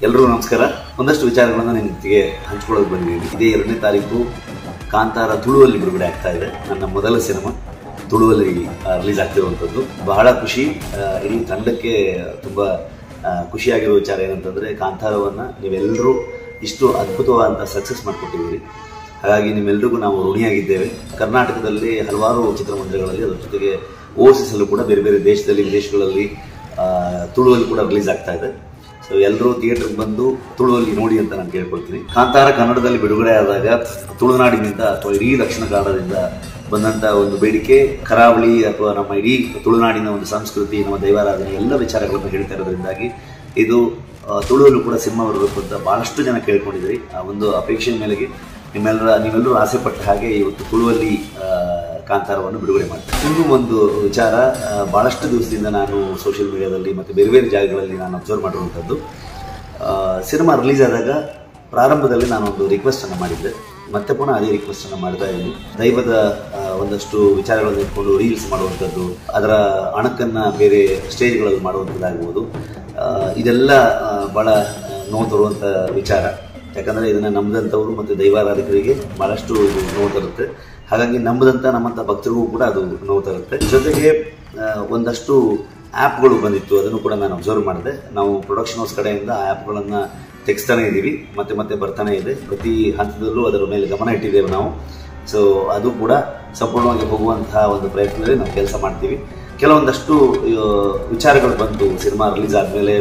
ಎಲ್ರಿಗೂ ನಮಸ್ಕಾರ ಒಂದಷ್ಟು ವಿಚಾರಗಳನ್ನ ನಿಮ್ಮ ಜೊತೆಗೆ ಹಂಚ್ಕೊಳ್ಳೋಕೆ ಬಂದಿದ್ದೀನಿ ಇದೇ ಎರಡನೇ ತಾರೀಕು ಕಾಂತಾರ ತುಳುವಲ್ಲಿ ಬಿಡುಗಡೆ ಆಗ್ತಾ ಇದೆ ನನ್ನ ಮೊದಲ ಸಿನಿಮಾ ತುಳುವಲ್ಲಿ ರಿಲೀಸ್ ಆಗ್ತಿರುವಂಥದ್ದು ಬಹಳ ಖುಷಿ ಆ, ಇಡೀ ತಂಡಕ್ಕೆ ತುಂಬ ಆ, ಖುಷಿಯಾಗಿರೋ ವಿಚಾರ ಏನಂತಂದರೆ ಕಾಂತಾರವನ್ನು ನೀವೆಲ್ಲರೂ ಇಷ್ಟು ಅದ್ಭುತವಾದಂಥ ಸಕ್ಸಸ್ ಮಾಡಿಕೊಟ್ಟಿದ್ದೀರಿ ಹಾಗಾಗಿ ನಿಮ್ಮೆಲ್ಲರಿಗೂ ನಾವು ಋಣಿಯಾಗಿದ್ದೇವೆ ಕರ್ನಾಟಕದಲ್ಲಿ ಹಲವಾರು ಚಿತ್ರಮಂದಿರಗಳಲ್ಲಿ ಅದರ ಜೊತೆಗೆ ಓವರ್ಸೀಸ್ ಅಲ್ಲೂ ಕೂಡ ಬೇರೆ ಬೇರೆ ದೇಶದಲ್ಲಿ ವಿದೇಶಗಳಲ್ಲಿ ಆ, ತುಳುವಲ್ಲಿ ಕೂಡ ರಿಲೀಸ್ ಆಗ್ತಾ ಇದೆ ಸೊ ಎಲ್ಲರೂ ಥಿಯೇಟರ್ಗೆ ಬಂದು ತುಳುವಲ್ಲಿ ನೋಡಿ ಅಂತ ನಾನು ಕೇಳ್ಕೊಳ್ತೀನಿ ಕಾಂತಾರ ಕನ್ನಡದಲ್ಲಿ ಬಿಡುಗಡೆ ಆದಾಗ ತುಳುನಾಡಿನಿಂದ ಅಥವಾ ಇಡೀ ದಕ್ಷಿಣ ಕನ್ನಡದಿಂದ ಬಂದಂಥ ಒಂದು ಬೇಡಿಕೆ ಕರಾವಳಿ ಅಥವಾ ನಮ್ಮ ಇಡೀ ತುಳುನಾಡಿನ ಒಂದು ಸಂಸ್ಕೃತಿ ನಮ್ಮ ದೈವಾರಾಧನೆ ಎಲ್ಲ ವಿಚಾರಗಳನ್ನು ಹೇಳ್ತಾ ಇರೋದ್ರಿಂದಾಗಿ ಇದು ಆ, ತುಳುವಲ್ಲೂ ಕೂಡ ಸಿನಿಮಾ ಬರಬೇಕು ಅಂತ ಭಾಳಷ್ಟು ಜನ ಕೇಳ್ಕೊಂಡಿದ್ರಿ ಆ ಒಂದು ಅಪೇಕ್ಷೆ ಮೇಲೆಗೆ ನಿಮ್ಮೆಲ್ಲರ ನೀವೆಲ್ಲರೂ ಆಸೆ ಪಟ್ಟ ಹಾಗೆ ಇವತ್ತು ತುಳುವಲ್ಲಿ ಆ, ಕಾಂತಾರವನ್ನು ಬಿಡುಗಡೆ ಮಾಡ್ತಾರೆ ಇನ್ನೂ ಒಂದು ವಿಚಾರ ಆ, ಭಾಳಷ್ಟು ದಿವಸದಿಂದ ನಾನು ಸೋಷಿಯಲ್ ಮೀಡಿಯಾದಲ್ಲಿ ಮತ್ತು ಬೇರೆ ಬೇರೆ ಜಾಗಗಳಲ್ಲಿ ನಾನು ಅಬ್ಸರ್ವ್ ಮಾಡಿರುವಂಥದ್ದು ಸಿನಿಮಾ ರಿಲೀಸ್ ಆದಾಗ ಪ್ರಾರಂಭದಲ್ಲಿ ನಾನು ಒಂದು ರಿಕ್ವೆಸ್ಟನ್ನು ಮಾಡಿದ್ದೆ ಮತ್ತೆ ಪುನಃ ಅದೇ ರಿಕ್ವೆಸ್ಟನ್ನು ಮಾಡ್ತಾ ಇದ್ದೀನಿ ದೈವದ ಆ, ಒಂದಷ್ಟು ವಿಚಾರಗಳನ್ನು ಇಟ್ಕೊಂಡು ರೀಲ್ಸ್ ಮಾಡುವಂಥದ್ದು ಅದರ ಅಣಕನ್ನು ಬೇರೆ ಸ್ಟೇಜ್ಗಳಲ್ಲಿ ಮಾಡುವಂಥದ್ದಾಗ್ಬೋದು ಆ, ಇದೆಲ್ಲ ಆ, ಭಾಳ ಆ, ನೋವು ತರುವಂಥ ವಿಚಾರ ಯಾಕಂದರೆ ಇದನ್ನು ನಂಬಿದಂಥವ್ರು ಮತ್ತು ದೈವಾರಾಧಕರಿಗೆ ಭಾಳಷ್ಟು ಇದು ನೋವು ತರುತ್ತೆ ಹಾಗಾಗಿ ನಂಬದಂಥ ನಮ್ಮಂಥ ಭಕ್ತರಿಗೂ ಕೂಡ ಅದು ನೋವು ತರುತ್ತೆ ಜೊತೆಗೆ ಆ, ಒಂದಷ್ಟು ಆ್ಯಪ್ಗಳು ಬಂದಿತ್ತು ಅದನ್ನು ಕೂಡ ನಾನು ಅಬ್ಸರ್ವ್ ಮಾಡಿದೆ ನಾವು ಪ್ರೊಡಕ್ಷನ್ ಹೌಸ್ ಕಡೆಯಿಂದ ಆ ಆ್ಯಪ್ಗಳನ್ನು ತೆಗೆಸ್ತಾನೆ ಇದ್ದೀವಿ ಮತ್ತೆ ಮತ್ತೆ ಬರ್ತಾನೆ ಇದೆ ಪ್ರತಿ ಹಂತದಲ್ಲೂ ಅದರ ಮೇಲೆ ಗಮನ ಇಟ್ಟಿದ್ದೇವೆ ನಾವು ಸೊ ಅದು ಕೂಡ ಸಂಪೂರ್ಣವಾಗಿ ಹೋಗುವಂತಹ ಒಂದು ಪ್ರಯತ್ನದಲ್ಲಿ ನಾವು ಕೆಲಸ ಮಾಡ್ತೀವಿ ಕೆಲವೊಂದಷ್ಟು ಆ, ವಿಚಾರಗಳು ಬಂತು ಸಿನಿಮಾ ರಿಲೀಸ್ ಆದಮೇಲೆ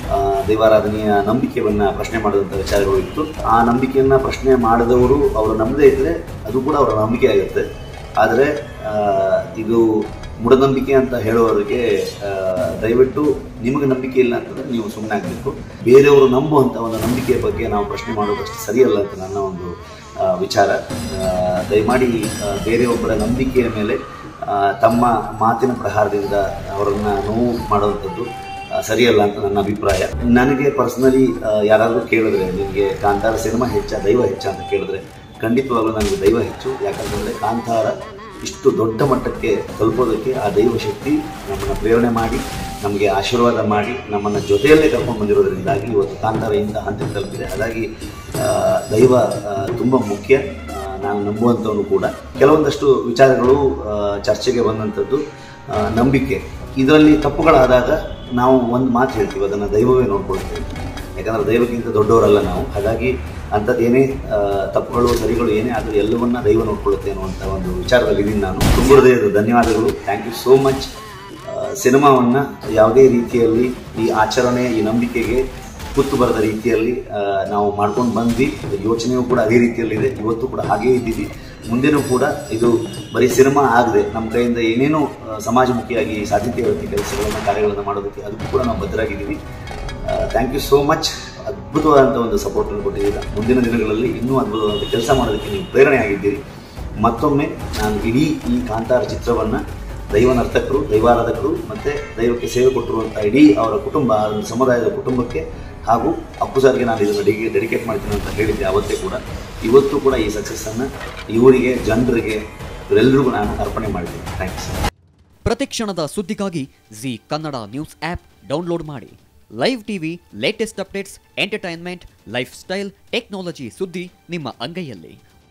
ದೈವಾರಾಧನೆಯ ನಂಬಿಕೆಯನ್ನ ಪ್ರಶ್ನೆ ಮಾಡಿದಂಥ ವಿಚಾರಗಳು ಇತ್ತು ಆ ನಂಬಿಕೆಯನ್ನ ಪ್ರಶ್ನೆ ಮಾಡಿದವರು ಅವರು ನಂಬದೇ ಇದ್ದರೆ ಅದು ಕೂಡ ಅವರ ನಂಬಿಕೆ ಆಗುತ್ತೆ ಆದರೆ ಆ, ಇದು ಮೂಢನಂಬಿಕೆ ಅಂತ ಹೇಳುವವರಿಗೆ ಆ, ದಯವಿಟ್ಟು ನಿಮಗೆ ನಂಬಿಕೆ ಇಲ್ಲ ಅಂತಂದ್ರೆ ನೀವು ಸುಮ್ಮನೆ ಆಗಬೇಕು ಬೇರೆಯವರು ನಂಬುವಂಥ ಒಂದು ನಂಬಿಕೆಯ ಬಗ್ಗೆ ನಾವು ಪ್ರಶ್ನೆ ಮಾಡೋದಷ್ಟು ಸರಿಯಲ್ಲ ಅಂತ ನನ್ನ ಒಂದು ಆ, ವಿಚಾರ ಆ, ದಯಮಾಡಿ ಆ, ಬೇರೆಯೊಬ್ಬರ ನಂಬಿಕೆಯ ಮೇಲೆ ಆ, ತಮ್ಮ ಮಾತಿನ ಪ್ರಹಾರದಿಂದ ಅವರನ್ನು ನೋವು ಮಾಡುವಂಥದ್ದು ಆ, ಸರಿಯಲ್ಲ ಅಂತ ನನ್ನ ಅಭಿಪ್ರಾಯ ನನಗೆ ಪರ್ಸನಲಿ ಯಾರಾದರೂ ಕೇಳಿದ್ರೆ ನಿಮಗೆ ಕಾಂತಾರ ಸಿನಿಮಾ ಹೆಚ್ಚ ದೈವ ಹೆಚ್ಚ ಅಂತ ಕೇಳಿದ್ರೆ ಖಂಡಿತವಾಗ್ಲೂ ನನಗೆ ದೈವ ಹೆಚ್ಚು ಯಾಕಂತಂದರೆ ಕಾಂತಾರ ಇಷ್ಟು ದೊಡ್ಡ ಮಟ್ಟಕ್ಕೆ ತಲುಪೋದಕ್ಕೆ ಆ ದೈವ ಶಕ್ತಿ ನಮ್ಮನ್ನು ಪ್ರೇರಣೆ ಮಾಡಿ ನಮಗೆ ಆಶೀರ್ವಾದ ಮಾಡಿ ನಮ್ಮನ್ನು ಜೊತೆಯಲ್ಲೇ ಕರ್ಕೊಂಡು ಬಂದಿರೋದ್ರಿಂದಾಗಿ ಇವತ್ತು ಕಾಂತಾರ ಇಂಥ ಹಂತಕ್ಕೆ ತಲುಪಿದೆ ಹಾಗಾಗಿ ಆ, ದೈವ ತುಂಬ ಮುಖ್ಯ ಆ, ನಾನು ನಂಬುವಂಥವನು ಕೂಡ ಕೆಲವೊಂದಷ್ಟು ವಿಚಾರಗಳು ಆ, ಚರ್ಚೆಗೆ ಬಂದಂಥದ್ದು ಆ, ನಂಬಿಕೆ ಇದರಲ್ಲಿ ತಪ್ಪುಗಳಾದಾಗ ನಾವು ಒಂದು ಮಾತು ಹೇಳ್ತೀವಿ ಅದನ್ನು ದೈವವೇ ನೋಡ್ಕೊಳ್ತೇವೆ ಯಾಕಂದರೆ ದೈವಕ್ಕಿಂತ ದೊಡ್ಡವರಲ್ಲ ನಾವು ಹಾಗಾಗಿ ಅಂಥದ್ದು ಏನೇ ಆ, ತಪ್ಪುಗಳು ಸರಿಗಳು ಏನೇ ಆದರೂ ಎಲ್ಲವನ್ನ ದೈವ ನೋಡ್ಕೊಳ್ಳುತ್ತೆ ಅನ್ನುವಂಥ ಒಂದು ವಿಚಾರದಲ್ಲಿ ಇದೀನಿ ನಾನು ತುಂಬ ಹೃದಯದ ಧನ್ಯವಾದಗಳು ಥ್ಯಾಂಕ್ ಯು ಸೋ ಮಚ್ ಸಿನಿಮಾವನ್ನು ಯಾವುದೇ ರೀತಿಯಲ್ಲಿ ಈ ಆಚರಣೆ ಈ ನಂಬಿಕೆಗೆ ಕುತ್ತು ಬರದ ರೀತಿಯಲ್ಲಿ ಆ, ನಾವು ಮಾಡ್ಕೊಂಡು ಬಂದ್ವಿ ಯೋಚನೆಯೂ ಕೂಡ ಅದೇ ರೀತಿಯಲ್ಲಿದೆ ಇವತ್ತು ಕೂಡ ಹಾಗೇ ಇದ್ದೀವಿ ಮುಂದೆನೂ ಕೂಡ ಇದು ಬರೀ ಸಿನಿಮಾ ಆಗದೆ ನಮ್ಮ ಕೈಯಿಂದ ಏನೇನೋ ಆ, ಸಮಾಜಮುಖಿಯಾಗಿ ಸಾಧ್ಯತೆ ಇರುತ್ತೆ ಕೆಲಸಗಳನ್ನು ಕಾರ್ಯಗಳನ್ನು ಮಾಡೋದಕ್ಕೆ ಅದಕ್ಕೂ ಕೂಡ ನಾವು ಬದ್ಧರಾಗಿದ್ದೀವಿ ಥ್ಯಾಂಕ್ ಯು ಸೋ ಮಚ್ ಅದ್ಭುತವಾದಂಥ ಒಂದು ಸಪೋರ್ಟನ್ನು ಕೊಟ್ಟಿದ್ದೀರಾ ಮುಂದಿನ ದಿನಗಳಲ್ಲಿ ಇನ್ನೂ ಅದ್ಭುತವಾದಂಥ ಕೆಲಸ ಮಾಡೋದಕ್ಕೆ ನೀವು ಪ್ರೇರಣೆ ಆಗಿದ್ದೀರಿ ಮತ್ತೊಮ್ಮೆ ನಾನು ಇಡೀ ಈ ಕಾಂತಾರ ಚಿತ್ರವನ್ನು ದೈವ ನರ್ತಕರು ದೈವಾರಾಧಕರು ಮತ್ತು ದೈವಕ್ಕೆ ಸೇವೆ ಕೊಟ್ಟಿರುವಂಥ ಇಡೀ ಅವರ ಕುಟುಂಬ ಆ ಒಂದು ಸಮುದಾಯದ ಕುಟುಂಬಕ್ಕೆ ಹಾಗೂ ಅಪ್ಪು ಸರ್ಗೆ ನಾನು ಇದನ್ನು ಡೆಡಿ ಡೆಡಿಕೇಟ್ ಮಾಡ್ತೀನಿ ಅಂತ ಹೇಳಿದ್ದೆ ಅವತ್ತೇ ಕೂಡ ಇವತ್ತು ಕೂಡ ಈ ಸಕ್ಸಸ್ಸನ್ನು ಇವರಿಗೆ ಜನರಿಗೆ ಇವರೆಲ್ಲರಿಗೂ ನಾನು ಅರ್ಪಣೆ ಮಾಡ್ತೀನಿ ಥ್ಯಾಂಕ್ಸ್ ಪ್ರತಿಕ್ಷಣದ ಸುದ್ದಿಗಾಗಿ Zee Kannada news app download ಮಾಡಿ live TV latest updates entertainment lifestyle technology ಸುದ್ದಿ ನಿಮ್ಮ ಅಂಗೈಯಲ್ಲಿ